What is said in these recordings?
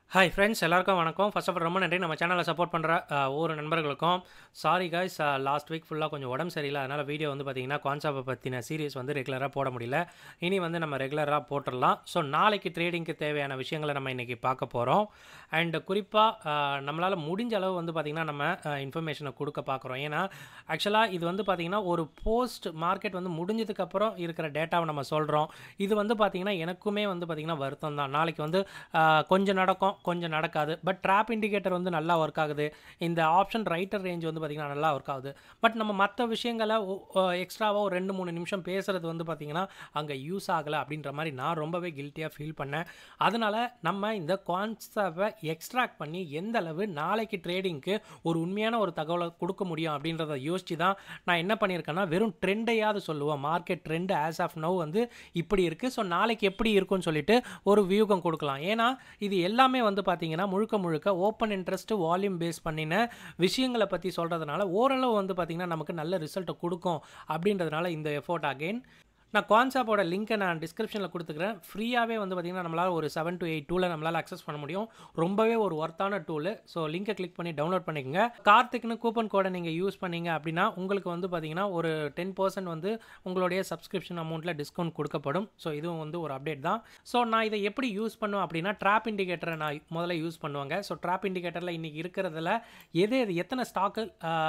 hi friends எல்லாருக்கும் வணக்கம் first of all ரொம்ப நன்றி நம்ம சேனலை சப்போர்ட் பண்ணுற ஒவ்வொரு நண்பர்களுக்கும் சாரி காய்ஸ் லாஸ்ட் வீக் ஃபுல்லாக கொஞ்சம் உடம்பு சரியில்லை அதனால் வீடியோ வந்து பார்த்தீங்கன்னா கான்செப்டை பற்றின சீரியஸ் வந்து ரெகுலராக போட முடியல இனி வந்து நம்ம ரெகுலராக போட்டுடலாம் ஸோ நாளைக்கு ட்ரேடிங்க்கு தேவையான விஷயங்களை நம்ம இன்றைக்கி பார்க்க போகிறோம் அண்ட் குறிப்பாக நம்மளால் முடிஞ்ச அளவு வந்து பார்த்திங்கன்னா நம்ம இன்ஃபர்மேஷனை கொடுக்க பார்க்குறோம் ஏன்னா ஆக்சுவலாக இது வந்து பார்த்திங்கன்னா ஒரு போஸ்ட் மார்க்கெட் வந்து முடிஞ்சதுக்கப்புறம் இருக்கிற டேட்டாவை நம்ம சொல்கிறோம் இது வந்து பார்த்திங்கன்னா எனக்குமே வந்து பார்த்திங்கன்னா வருத்தம் தான் நாளைக்கு வந்து ஆஹ், கொஞ்சம் நடக்கும் கொஞ்சம் நடக்காது பட் ட்ராப் இண்டிகேட்டர் வந்து நல்லா ஒர்க் ஆகுது இந்த ஆப்ஷன் ரைட்டர் ரேஞ்ச் வந்து பார்த்திங்கன்னா நல்லா ஒர்க் ஆகுது பட் நம்ம மற்ற விஷயங்களை எக்ஸ்ட்ராவாக ஒரு ரெண்டு மூணு நிமிஷம் பேசுகிறது வந்து பார்த்திங்கன்னா அங்கே யூஸ் ஆகலை அப்படின்ற மாதிரி நான் ரொம்பவே கில்ட்டியாக ஃபீல் பண்ணேன் அதனால் நம்ம இந்த கான்செப்டை எக்ஸ்ட்ராக்ட் பண்ணி எந்த அளவு நாளைக்கு ட்ரேடிங்க்கு ஒரு உண்மையான ஒரு தகவலை கொடுக்க முடியும் அப்படின்றத யோசித்து தான் நான் என்ன பண்ணியிருக்கேன்னா வெறும் ட்ரெண்டையாவது சொல்லுவோம் market trend as of now வந்து இப்படி இருக்குது ஸோ நாளைக்கு எப்படி இருக்கும்னு சொல்லிட்டு ஒரு வியூகம் கொடுக்கலாம் ஏன்னா இது எல்லாமே வந்து பார்த்தீங்கன்னா முழுக்க முழுக்க ஓப்பன் இன்ட்ரெஸ்ட் வால்யூம் பேஸ் பண்ணின விஷயங்களை பற்றி சொல்கிறதுனால ஓரளவு வந்து பார்த்திங்கன்னா நமக்கு நல்ல ரிசல்ட்டை கொடுக்கும் அப்படின்றதுனால இந்த எஃபோர்ட் அகைன் நான் கான்செப்டோட லிங்க்கை நான் டிஸ்கிரிப்ஷனில் கொடுத்துக்கிறேன் ஃப்ரீயாகவே வந்து பார்த்திங்கன்னா நம்மளால் ஒரு செவன் to எயிட் டூலை நம்மளால் அக்சஸ் பண்ண முடியும் ரொம்பவே ஒரு ஒர்த்தான டூலு ஸோ லிங்கை கிளிக் பண்ணி டவுன்லோட் பண்ணிக்கோங்க கார்த்திக்னு கூப்பன் கோடை நீங்கள் யூஸ் பண்ணீங்க அப்படின்னா உங்களுக்கு வந்து பார்த்திங்கன்னா ஒரு டென் பர்சன்ட் வந்து உங்களுடைய சப்ஸ்கிரிப்ஷன் அமௌண்ட்டில் டிஸ்கவுண்ட் கொடுக்கப்படும் ஸோ இதுவும் வந்து ஒரு அப்டேட் தான் ஸோ நான் இதை எப்படி யூஸ் பண்ணுவேன் அப்படின்னா ட்ராப் இண்டிகேட்டரை நான் முதல்ல யூஸ் பண்ணுவாங்க ஸோ ட்ராப் இண்டிகேட்டரில் இன்றைக்கி இருக்கிறதுல எது எது எத்தனை ஸ்டாக்கு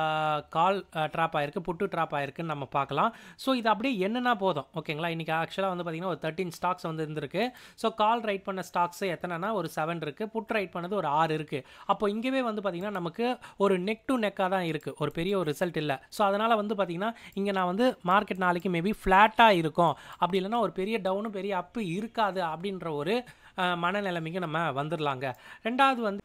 கால் ட்ராப் ஆயிருக்கு புட்டு ட்ராப் ஆயிருக்குன்னு நம்ம பார்க்கலாம் ஸோ இது அப்படியே என்னன்னா போதும் ஓகேங்களா இன்றைக்கி ஆக்சுவலாக வந்து பார்த்திங்கன்னா ஒரு தேர்ட்டின் ஸ்டாக்ஸ் வந்து இருந்திருக்கு ஸோ கால் ரைட் பண்ண ஸ்டாக்ஸ் எத்தனைனா ஒரு செவன் இருக்குது புட் ரைட் பண்ணது ஒரு ஆறு இருக்குது அப்போ இங்கேவே வந்து பார்த்திங்கன்னா நமக்கு ஒரு நெக் டு நெக்காக தான் இருக்குது ஒரு பெரிய ஒரு ரிசல்ட் இல்லை ஸோ அதனால் வந்து பார்த்திங்கன்னா இங்கே நான் வந்து மார்க்கெட் நாளைக்கு மேபி ஃப்ளாட்டாக இருக்கும் அப்படி இல்லைன்னா ஒரு பெரிய டவுனு பெரிய அப்பு இருக்காது அப்படின்ற ஒரு அஹ், மனநிலைமைக்கு நம்ம வந்துடலாங்க ரெண்டாவது வந்து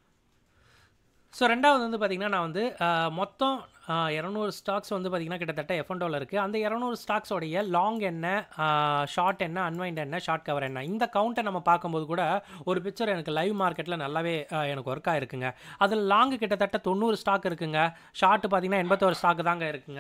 ஸோ ரெண்டாவது வந்து பார்த்திங்கன்னா நான் வந்து அஹ், மொத்தம் இரநூறு ஸ்டாக்ஸ் வந்து பார்த்திங்கன்னா கிட்டத்தட்ட எஃப்என்டோவில் இருக்குது அந்த இரநூறு ஸ்டாக்ஸோடைய லாங் என்ன ஷார்ட் என்ன அன்வைண்ட் என்ன ஷார்ட் கவர் என்ன இந்த கவுண்ட்டை நம்ம பார்க்கும்போது கூட ஒரு பிக்சர் எனக்கு லைவ் மார்க்கெட்டில் நல்லாவே அஹ், எனக்கு ஒர்க் ஆயிருக்குங்க அதில் லாங் கிட்டத்தட்ட தொண்ணூறு ஸ்டாக் இருக்குங்க ஷார்ட் பார்த்திங்கன்னா எண்பத்தோரு ஸ்டாக் தாங்க இருக்குங்க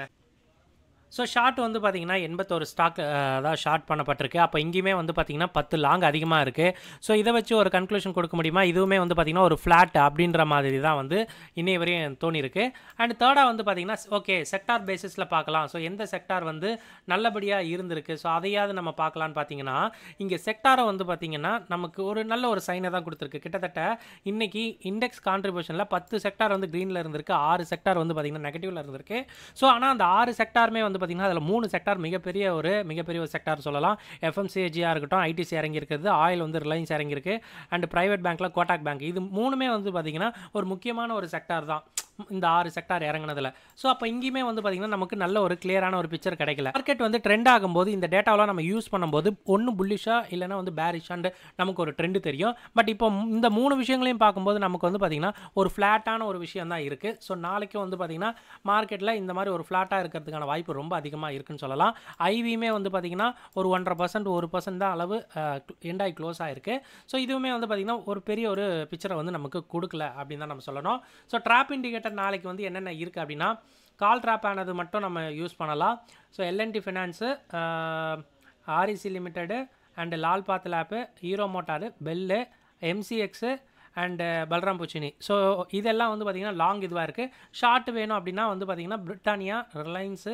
ஸோ ஷார்ட் வந்து பார்த்தீங்கன்னா எண்பத்தோரு ஸ்டாக் அதாவது ஷார்ட் பண்ணப்பட்டிருக்கு அப்போ இங்கேயுமே வந்து பார்த்தீங்கன்னா பத்து லாங் அதிகமாக இருக்குது ஸோ இதை வச்சு ஒரு கன்க்ளூஷன் கொடுக்க முடியுமா இதுவுமே வந்து பார்த்தீங்கன்னா ஒரு ஃப்ளாட் அப்படின்ற மாதிரி தான் வந்து இன்னைய வரையும் தோணியிருக்கு அண்ட் தேர்டாக வந்து பார்த்தீங்கன்னா ஓகே செக்டார் பேசிஸில் பார்க்கலாம் ஸோ எந்த செக்டார் வந்து நல்லபடியாக இருந்திருக்கு ஸோ அதையாவது நம்ம பார்க்கலான்னு பார்த்தீங்கன்னா இங்கே செக்டாரை வந்து பார்த்தீங்கன்னா நமக்கு ஒரு நல்ல ஒரு சைனை தான் கொடுத்துருக்கு கிட்டத்தட்ட இன்னைக்கு இண்டெக்ஸ் கான்ட்ரிபியூஷனில் பத்து செக்டார் வந்து க்ரீனில் இருந்திருக்கு ஆறு செக்டார் வந்து பார்த்தீங்கன்னா நெகட்டிவில் இருந்திருக்கு ஸோ ஆனால் அந்த ஆறு செக்டாருமே வந்து பார்த்திங்கன்னா அதில் மூணு செக்டார் மிகப்பெரிய ஒரு மிகப்பெரிய ஒரு செக்டார் சொல்லலாம் எஃப்எம்சிஜியாக இருக்கட்டும் ஐடிசி இறங்கி இருக்குது ஆயில் வந்து ரிலையன்ஸ் இறங்கியிருக்கு அண்ட் ப்ரைவேட் பேங்க்கில் கோட்டாக் பேங்க் இது மூணுமே வந்து பார்த்திங்கன்னா ஒரு முக்கியமான ஒரு செக்டார் தான் இந்த ஆறு செக்டார் இறங்குனதுல ஸோ அப்போ இங்கேயுமே வந்து பார்த்திங்கன்னா நமக்கு நல்ல ஒரு கிளியரான ஒரு பிக்சர் கிடைக்கல மார்க்கெட் வந்து ட்ரெண்ட் ஆகும்போது இந்த டேட்டாவெலாம் நம்ம யூஸ் பண்ணும்போது ஒன்று புல்லிஷாக இல்லைன்னா வந்து பேரிஷாண்டு நமக்கு ஒரு ட்ரெண்டு தெரியும் பட் இப்போ இந்த மூணு விஷயங்களையும் பார்க்கும்போது நமக்கு வந்து பார்த்திங்கன்னா ஒரு ஃப்ளாட்டான ஒரு விஷயம் தான் இருக்குது ஸோ நாளைக்கும் வந்து பார்த்திங்கன்னா மார்க்கெட்டில் இந்த மாதிரி ஒரு ஃப்ளாட்டாக இருக்கிறதுக்கான வாய்ப்பு ரொம்ப அதிகமாக இருக்குன்னு சொல்லலாம் ஐவியுமே வந்து பார்த்திங்கன்னா ஒரு ஒன்றரை பர்சன்ட் ஒரு பர்சன்ட் தான் அளவு எண்டாய் க்ளோஸ் ஆகிருக்கு ஸோ இதுவுமே வந்து பார்த்திங்கன்னா ஒரு பெரிய ஒரு பிக்சரை வந்து நமக்கு கொடுக்கல அப்படின்னு தான் நம்ம சொல்லணும் ஸோ ட்ராப் இண்டிகேட்டர் நாளைக்கு வந்து என்னென்ன இருக்குது அப்படின்னா கால் ட்ராப் ஆனது மட்டும் நம்ம யூஸ் பண்ணலாம் so LNT finance REC limited and Lal path lab hero motor BEL MCX and Balram புச்சினி ஸோ இதெல்லாம் வந்து பார்த்திங்கன்னா லாங் இதுவாக இருக்குது ஷார்ட் வேணும் அப்படின்னா வந்து பார்த்திங்கன்னா Britannia Reliance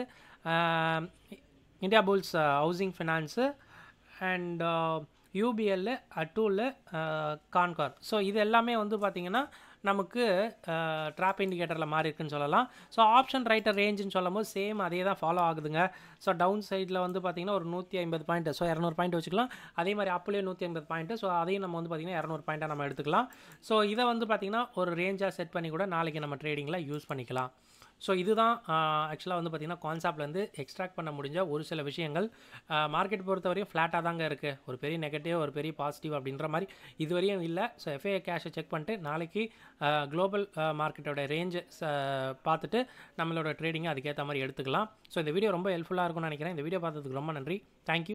India bulls housing finance and UPL Atul Concor so இது எல்லாமே வந்து பார்த்திங்கன்னா நமக்கு ட்ராப் இண்டிகேட்டரில் மாறி இருக்குன்னு சொல்லலாம் ஸோ ஆப்ஷன் ரைட்டர் ரேஞ்சுன்னு சொல்லும்போது சேம் அதே தான் ஃபாலோ ஆகுதுங்க ஸோ டவுன் சைடில் வந்து பார்த்திங்கன்னா ஒரு நூற்றி ஐம்பது பாயிண்ட் ஸோ இரநூறு பாயிண்ட் வச்சுக்கலாம் அதே மாதிரி அப்லேயே நூற்றி ஐம்பது பாயிண்ட்டு ஸோ அதையும் நம்ம வந்து பார்த்திங்கன்னா இரநூறு பாயிண்ட்டாக நம்ம எடுத்துக்கலாம் ஸோ இதை வந்து பார்த்திங்கன்னா ஒரு ரேஞ்சாக செட் பண்ணி கூட நாளைக்கு நம்ம ட்ரேடிங்கில் யூஸ் பண்ணிக்கலாம் ஸோ இதுதான் ஆக்சுவலாக வந்து பார்த்திங்கன்னா கான்செப்ட்லேருந்து எக்ஸ்ட்ராக்ட் பண்ண முடிஞ்ச ஒரு சில விஷயங்கள் மார்க்கெட் பொறுத்தவரையும் ஃப்ளாட்டாக தாங்க இருக்குது ஒரு பெரிய நெகட்டிவ் ஒரு பெரிய பாசிட்டிவ் அப்படின்ற மாதிரி இதுவரையும் இல்லை ஸோ எஃப்ஐ கேஷை செக் பண்ணிட்டு நாளைக்கு குளோபல் மார்க்கெட்டோட ரேஞ்சு பார்த்துட்டு நம்மளோட ட்ரேடிங்கை அதுக்கேற்ற மாதிரி எடுத்துக்கலாம் ஸோ இந்த வீடியோ ரொம்ப ஹெல்ப்ஃபுல்லாக இருக்கும்னு நினைக்கிறேன் இந்த வீடியோ பார்த்ததுக்கு ரொம்ப நன்றி தேங்க்யூ